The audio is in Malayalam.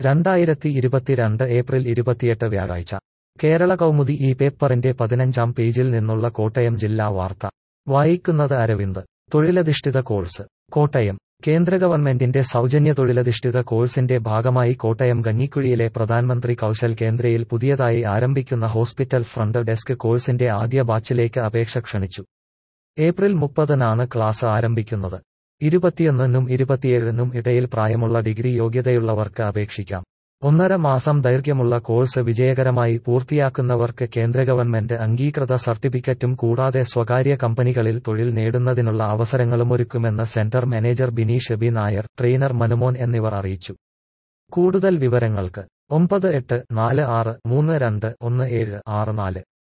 രണ്ടായിരത്തി ഇരുപത്തിരണ്ട് ഏപ്രിൽ ഇരുപത്തിയെട്ട് വ്യാഴാഴ്ച കേരള കൗമുദി ഈ പേപ്പറിന്റെ പതിനഞ്ചാം പേജിൽ നിന്നുള്ള കോട്ടയം ജില്ലാ വാർത്ത വായിക്കുന്നത് അരവിന്ദ് തൊഴിലധിഷ്ഠിത കോഴ്സ് കോട്ടയം കേന്ദ്ര ഗവൺമെന്റിന്റെ സൗജന്യ തൊഴിലധിഷ്ഠിത കോഴ്സിന്റെ ഭാഗമായി കോട്ടയം കഞ്ഞിക്കുഴിയിലെ പ്രധാനമന്ത്രി കൗശൽ കേന്ദ്രയിൽ പുതിയതായി ആരംഭിക്കുന്ന ഹോസ്പിറ്റൽ ഫ്രണ്ട് ഡെസ്ക് കോഴ്സിന്റെ ആദ്യ ബാച്ചിലേക്ക് അപേക്ഷ ക്ഷണിച്ചു ഏപ്രിൽ മുപ്പതിനാണ് ക്ലാസ് ആരംഭിക്കുന്നത് ഇരുപത്തിയൊന്നിനും ഇരുപത്തിയേഴിനും ഇടയിൽ പ്രായമുള്ള ഡിഗ്രി യോഗ്യതയുള്ളവർക്ക് അപേക്ഷിക്കാം ഒന്നര മാസം ദൈർഘ്യമുള്ള കോഴ്സ് വിജയകരമായി പൂർത്തിയാക്കുന്നവർക്ക് കേന്ദ്ര ഗവൺമെന്റ് അംഗീകൃത സർട്ടിഫിക്കറ്റും കൂടാതെ സ്വകാര്യ കമ്പനികളിൽ തൊഴിൽ നേടുന്നതിനുള്ള അവസരങ്ങളുമൊരുക്കുമെന്ന് centre manager Bineesh B Nair trainer Manumon എന്നിവർ അറിയിച്ചു കൂടുതൽ വിവരങ്ങൾക്ക് ഒമ്പത് എട്ട് നാല് ആറ് മൂന്ന് രണ്ട് ഒന്ന് ഏഴ് ആറ് നാല്